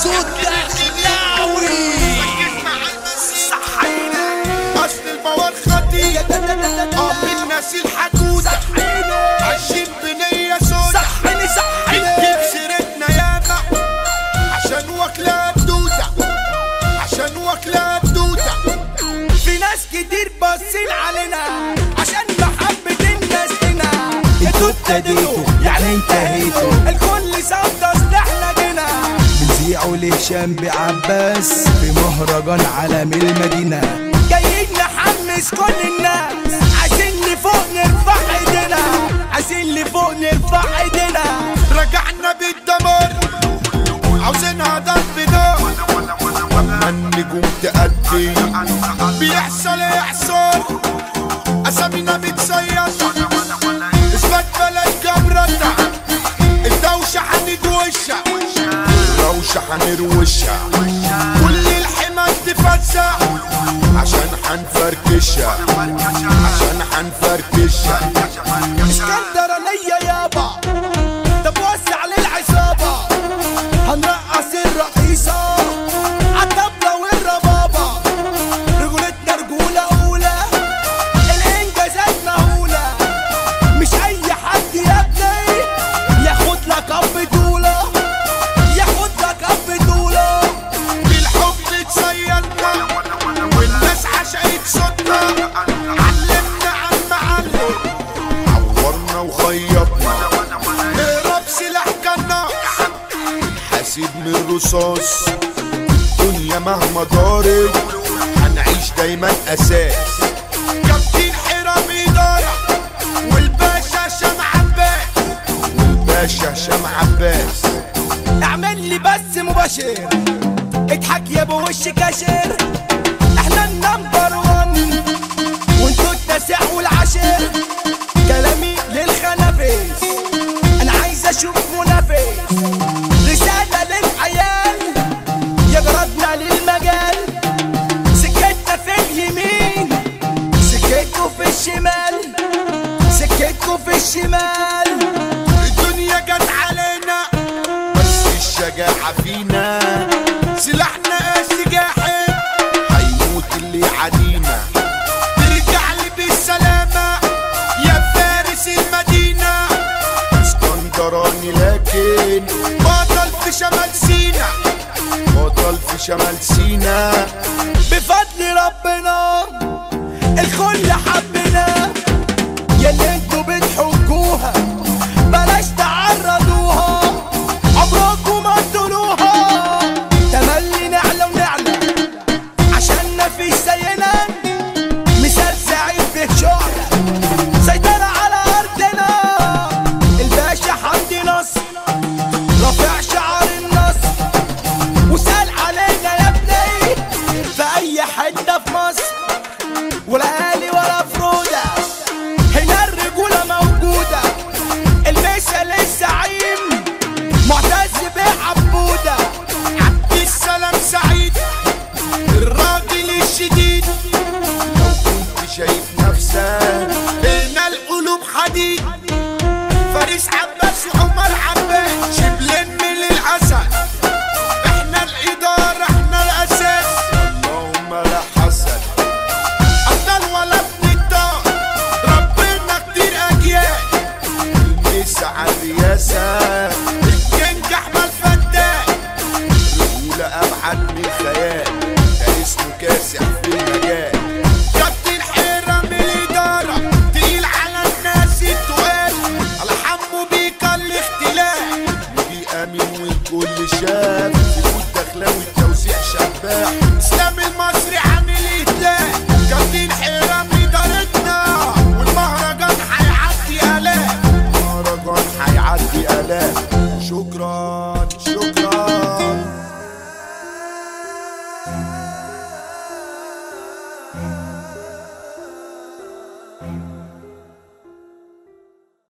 صوت دخلاوي اصل البوار خطير اه بالناس الحدودة عايشين بنية سودا صحني صحني بتجيب سيرتنا ياما عشان واكلة بدودة عشان واكلة بدودة في ناس كتير باصين علينا عشان محبة الناس لنا انتوا ابتديتوا يعني انتهيتوا الكل صوت اصل احنا جينا بنذيعوا لهشام بعباس في مهرجان عالم المدينة جايين نحمس كل الناس عايزين لفوق نرفع ايدينا عايزين لفوق نرفع ايدينا رجعنا بالدمار عاوزينها ضرب نار اما النجوم تأدي بيحصل يحصل اسامينا بتصيط اثبات بلاش جبرتها الدوشة هندوشها الروشة هنروشها كل الحمى تفزع عشان هنفركشها عشان هنفركشها اسكندرانية يابا طب وسع للعصابة هنرقص الرئيسة عالطبلة والربابة رجولتنا رجولة أولى الإنجازات مهولة مش أي حد يا ابني ياخد لقب بطولة ياخد لقب بطولة بالحب تصيدنا والناس عشقت صوتنا علمنا عن معلم عورنا وخيطنا نهرب سلاح كنا حاسب من الرصاص الدنيا مهما دارت هنعيش دايما اساس كابتن حرام اداره والباشا هشام عباس والباشا هشام عباس اعمل لي بس مباشر اضحك يا ابو وش كاشر احنا النمبر وان وانتوا التاسع والعاشر كلامي للخنافيس انا عايز اشوف منافس رسالة للعيال يا جرادنا للمجال سكتنا في اليمين سكتكوا في الشمال سكتكوا في الشمال الدنيا جت علينا بس الشجاعة فينا سلاحنا قاسي جاحد هيموت اللي يعادينا ترجع لي بالسلامة يا فارس المدينة اسكندراني لكن بطل في شمال سينا بطل في شمال سينا بفضل ربنا الكل حبنا ياللي انتوا بتحكوها بلاش تعرضوها عمركم ما تدولوها تملي نعلى ونعلى عشان مفيش زينا مثال سعيد في شعلة سيطرة على أرضنا الباشا حمدي نصر رافع شعار النصر وسال علينا يا ابني في اي حته في مصر ولا اهلي ولا فروده هنا الرجوله موجوده المثل الزعيم معتز بعبوده عبد السلام سعيد الراجل الشديد لو كنت شايف نفسك بين القلوب حديد فارس عباس وعمر عباس شبلين من الاسد احنا الاداره احنا الاساس اللهم لا حسد افضل ولا ابن الدار ربنا كتير اجيال المسا على الرياسه الكينج احمد فتاح رجولة أبعد من الخيال ده اسمه كاسح في المجال كابتن حيرة من الإدارة تقيل على الناس التقال على حمو بيك الاختلاف نبي أمين والكل شاف في دخلاوي التوزيع شباح إسلام المصري عامل إتلاف كابتن حيرة من إدارتنا والمهرجان هيعدي آلاف المهرجان هيعدي آلاف شكرا شكرا